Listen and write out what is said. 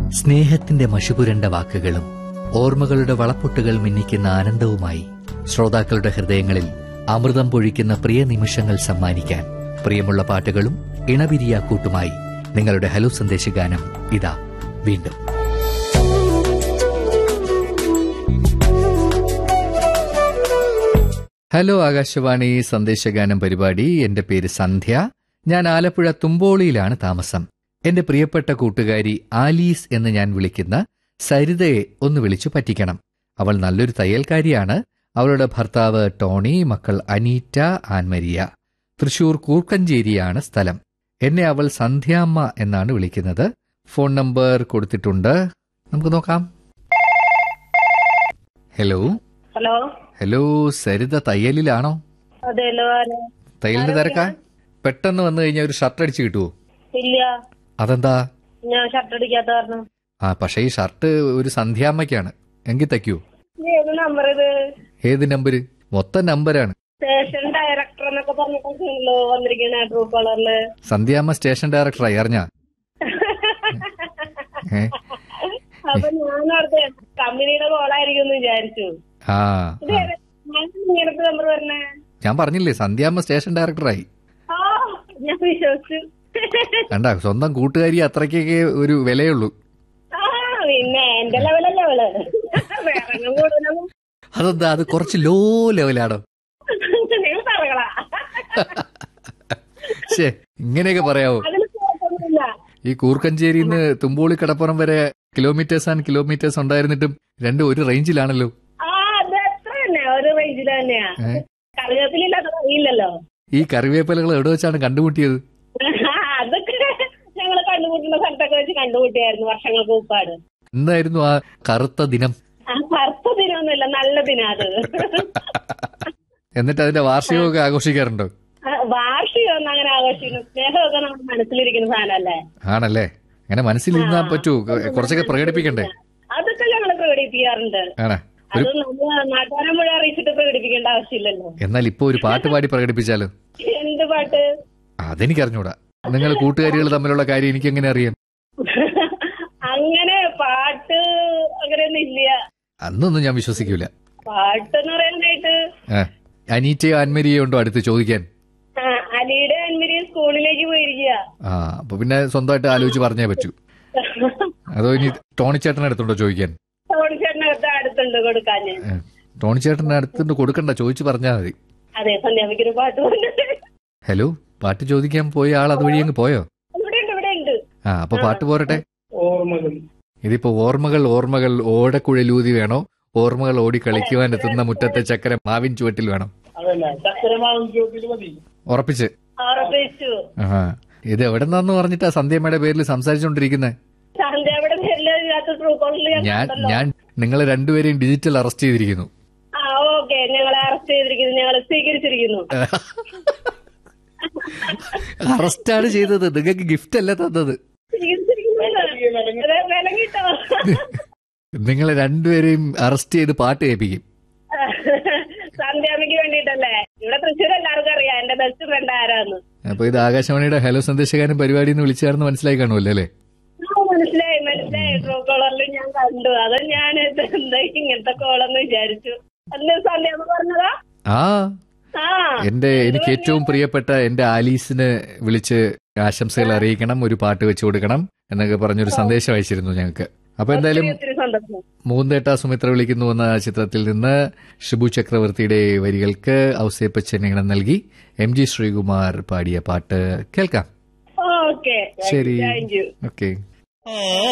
സ്നേഹത്തിന്റെ മഷുപുരണ്ട വാക്കുകളും ഓർമ്മകളുടെ വളപ്പൊട്ടുകൾ മിന്നിക്കുന്ന ആനന്ദവുമായി ശ്രോതാക്കളുടെ ഹൃദയങ്ങളിൽ അമൃതം പൊഴിക്കുന്ന പ്രിയ നിമിഷങ്ങൾ സമ്മാനിക്കാൻ പ്രിയമുള്ള പാട്ടുകളും ഇണപിരിയാക്കൂട്ടുമായി നിങ്ങളുടെ ഹലോ സന്ദേശഗാനം ഇതാ വീണ്ടും ഹലോ ആകാശവാണി സന്ദേശഗാനം പരിപാടി എന്റെ പേര് സന്ധ്യ ഞാൻ ആലപ്പുഴ തുമ്പോളിയിലാണ് താമസം എന്റെ പ്രിയപ്പെട്ട കൂട്ടുകാരി ആലീസ് എന്ന് ഞാൻ വിളിക്കുന്ന സരിതയെ ഒന്ന് വിളിച്ചു പറ്റിക്കണം അവൾ നല്ലൊരു തയ്യൽക്കാരിയാണ് അവളുടെ ഭർത്താവ് ടോണി മക്കൾ അനീറ്റ ആൻമരിയ തൃശൂർ കൂർക്കഞ്ചേരിയാണ് സ്ഥലം എന്നെ അവൾ സന്ധ്യാമ്മ എന്നാണ് വിളിക്കുന്നത് ഫോൺ നമ്പർ കൊടുത്തിട്ടുണ്ട് നമുക്ക് നോക്കാം ഹലോ ഹലോ ഹലോ സരിത തയ്യലിലാണോ അതെല്ലോ ആരാ? തയ്യലിന്റെ തിരക്കാ പെട്ടെന്ന് വന്നു കഴിഞ്ഞാൽ ഒരു ഷർട്ട് അടിച്ച് കിട്ടുമോ ഇല്ല അതെന്താ ഞാൻ ഷർട്ട് അടിക്കാത്ത കാരണം ആ പക്ഷേ ഈ ഷർട്ട് ഒരു സന്ധ്യാമ്മയ്ക്കാണ് എങ്കിൽ തയ്ക്കൂ ഏത് നമ്പർ ഇത് ഏത് നമ്പര് മൊത്തം നമ്പരാണ് സ്റ്റേഷൻ ഡയറക്ടർ എന്നൊക്കെ പറഞ്ഞിട്ടല്ലോ വന്നിരിക്കണ ട്രൂ കളറില് സന്ധ്യാമ്മ സ്റ്റേഷൻ ഡയറക്ടറായി അറിഞ്ഞ ഏ അപ്പൊ ഞാൻ അടുത്ത് കമ്പനിയുടെ കോളായിരിക്കും എന്ന് വിചാരിച്ചു ആ ഇത് ആ. ഏതാ? ഞാൻ ഇങ്ങനത്തെ നമ്പർ പറഞ്ഞേ ഞാൻ പറഞ്ഞില്ലേ സന്ധ്യാമ്മ സ്റ്റേഷൻ ഡയറക്ടറായി ആ ഞാൻ വിശ്വസിച്ചു കണ്ട സ്വന്തം കൂട്ടുകാരി അത്രയ്ക്കൊക്കെ ഒരു വിലയുള്ളൂ ആ പിന്നെ എന്റെ ലെവലല്ലേ അവള് വേറെ കൂടുതലൊന്നും അതെന്താ അത് കുറച്ച് ലോ ലെവലാണോ നിങ്ങൾ പറകളാ ശേ ഇങ്ങനെയൊക്കെ പറയാവോ അതിന് കുഴപ്പമൊന്നുമില്ല ഈ കൂർക്കഞ്ചേരിന്ന് തുമ്പോളി കടപ്പുറം വരെ കിലോമീറ്റേഴ്സ് ആൻഡ് കിലോമീറ്റേഴ്സ് ഉണ്ടായിരുന്നിട്ടും രണ്ടും ഒരു റേഞ്ചിലാണല്ലോ ആ അത് അത്ര തന്നെ ഒരു റേഞ്ചിൽ തന്നെയാ ഏ? കറിവേപ്പിലില്ലാത്ത അറിയില്ലല്ലോ ഈ കറിവേപ്പിലകൾ എവിടെ വെച്ചാണ് കണ്ടുമുട്ടിയത് അതൊക്കെ ഞങ്ങള് കണ്ടുമുട്ടുന്ന സ്ഥലത്തൊക്കെ വെച്ച് കണ്ടുമുട്ടിയായിരുന്നു വർഷങ്ങൾക്ക് മുമ്പാട് എന്തായിരുന്നു ആ കറുത്ത ദിനം ആ കറുത്ത ദിനമൊന്നുമില്ല നല്ല ദിനം അത് എന്നിട്ട് അതിന്റെ വാർഷികമൊക്കെ ആഘോഷിക്കാറുണ്ടോ ആ, വാർഷികമൊന്നും അങ്ങനെ ആഘോഷിക്കുന്നു സ്നേഹമൊക്കെ നമ്മുടെ മനസ്സിലിരിക്കുന്ന സാധനമല്ലേ ആണല്ലേ അങ്ങനെ മനസ്സിലിരുന്നാ പറ്റൂ കുറച്ചൊക്കെ പ്രകടിപ്പിക്കണ്ടേ അതൊക്കെ ഞങ്ങള് പ്രകടിപ്പിക്കാറുണ്ട് ആണ് അത് നമ്മൾ നാട്ടുകാരെ മുഴുവൻ അറിയിച്ചിട്ട് പ്രകടിപ്പിക്കേണ്ട ആവശ്യമില്ലല്ലോ എന്നാൽ ഇപ്പൊ ഒരു പാട്ട് പാടി പ്രകടിപ്പിച്ചാലോ എന്ത് പാട്ട് അതെനിക്കറിഞ്ഞൂടാ നിങ്ങൾ കൂട്ടുകാരികൾ തമ്മിലുള്ള കാര്യം എനിക്ക് എങ്ങനെ അറിയാം അങ്ങനെ പാട്ട് അങ്ങനെയൊന്നും ഇല്ല അന്നൊന്നും ഞാൻ വിശ്വസിക്കൂല പാട്ട് എന്ന് പറയാനായിട്ട് ആ, അനീറ്റയോ അന്മരിയോ ഉണ്ടോ അടുത്ത് ചോദിക്കാൻ ആ, അലിയുടെ അൻവരി സ്കൂളിലേക്ക് പോയിരിക്കുക ആ അപ്പൊ പിന്നെ സ്വന്തമായിട്ട് ആലോചിച്ച് പറഞ്ഞേ പറ്റൂ അതോ ഇനി ടോണിച്ചേട്ടൻ്റെ അടുത്തുണ്ടോ ചോദിക്കാൻ ഓടിച്ചേട്ടനകത്ത് അടുത്തുണ്ട് കൊടുക്കാന് ഏ, ടോണിച്ചേട്ടൻ്റെ അടുത്തുണ്ട് കൊടുക്കണ്ട ചോദിച്ചു പറഞ്ഞാൽ മതി അതെ സന്ധ്യാമിക്കൊരു പാട്ട് വന്നിട്ട് ഹലോ പാട്ട് ചോദിക്കാൻ പോയ ആൾ അതുവഴി അങ്ങ് പോയോ ഇവിടെ ഉണ്ട് ഇവിടെ ഉണ്ട് ആ അപ്പൊ പാട്ട് പോരട്ടെ ഓർമ്മകൾ ഇതിപ്പോ ഓർമ്മകൾ ഓർമ്മകൾ ഓടക്കുഴലൂതി വേണോ ഓർമ്മകൾ ഓടി കളിക്കുവാൻ എത്തുന്ന മുറ്റത്തെ ചക്കര മാവിൻ ചുവട്ടിൽ വേണം അതല്ല ചക്കരമാവും ചോട്ടിൽ മതി ഉറപ്പിച്ച് ഉറപ്പിച്ചു ആ ഇത് എവിടെ നിന്നാന്ന് പറഞ്ഞിട്ടാ സന്ധ്യമ്മയുടെ പേരിൽ സംസാരിച്ചുകൊണ്ടിരിക്കുന്നത് സന്ധ്യ അവിടെ ഇതിനകത്ത് ട്രൂ കോളിൽ ഞാൻ ഞാൻ കണ്ടല്ലോ. ഞാൻ നിങ്ങളെ രണ്ടുപേരെയും ഡിജിറ്റൽ അറസ്റ്റ് ചെയ്തിരിക്കുന്നു ആ ഓക്കെ ഞങ്ങളെ അറസ്റ്റ് ചെയ്തിരിക്കുന്നു ഞങ്ങളെ സ്വീകരിച്ചിരിക്കുന്നു അറസ്റ്റാണ് ചെയ്തത് നിങ്ങൾക്ക് ഗിഫ്റ്റ് അല്ല തന്നത് സ്വീകരിച്ചിരിക്കുന്നു അതെ, വിലങ്ങിട്ടോ നിങ്ങളെ രണ്ടുപേരെയും അറസ്റ്റ് ചെയ്ത് പാട്ട് കേൾപ്പിക്കും സന്ധ്യാമിക്ക് വേണ്ടിട്ടല്ലേ ഇവിടെ തൃശ്ശൂർ എല്ലാവർക്കും അറിയാം എന്റെ ബെസ്റ്റ് ഫ്രണ്ട് ആരാന്ന് അപ്പൊ ഇത് ആകാശവാണിയുടെ ഹലോ സന്ദേശകാരൻ പരിപാടി എന്ന് വിളിച്ചാണെന്ന് മനസ്സിലായി കാണുമല്ലോ അല്ലേ ആ, മനസ്സിലായി മനസ്സിലായി ട്രൂ കോളറിൽ ഞാൻ കണ്ടു അത് ഞാൻ ഇത് എന്താ ഇങ്ങനത്തെ കോളെന്ന് വിചാരിച്ചു അന്ന് സന്ധ്യാമ്മ പറഞ്ഞതാ ആ ആ എന്റെ എനിക്ക് ഏറ്റവും പ്രിയപ്പെട്ട എന്റെ ആലീസിന് വിളിച്ച് ആശംസകൾ അറിയിക്കണം ഒരു പാട്ട് വെച്ചു കൊടുക്കണം എന്നൊക്കെ പറഞ്ഞൊരു സന്ദേശം അയച്ചിരുന്നു ഞങ്ങൾക്ക് അപ്പൊ എന്തായാലും ഒത്തിരി ഒത്തിരി സന്തോഷം മൂന്തേട്ട സുമിത്ര വിളിക്കുന്നു എന്ന ചിത്രത്തിൽ നിന്ന് ഷിബു ചക്രവർത്തിയുടെ വരികൾക്ക് ഔസേപ്പച്ചൻ നൽകി എം ജി ശ്രീകുമാർ പാടിയ പാട്ട് കേൾക്കാം ഓക്കെ ശരി താങ്ക് യു ഓക്കെ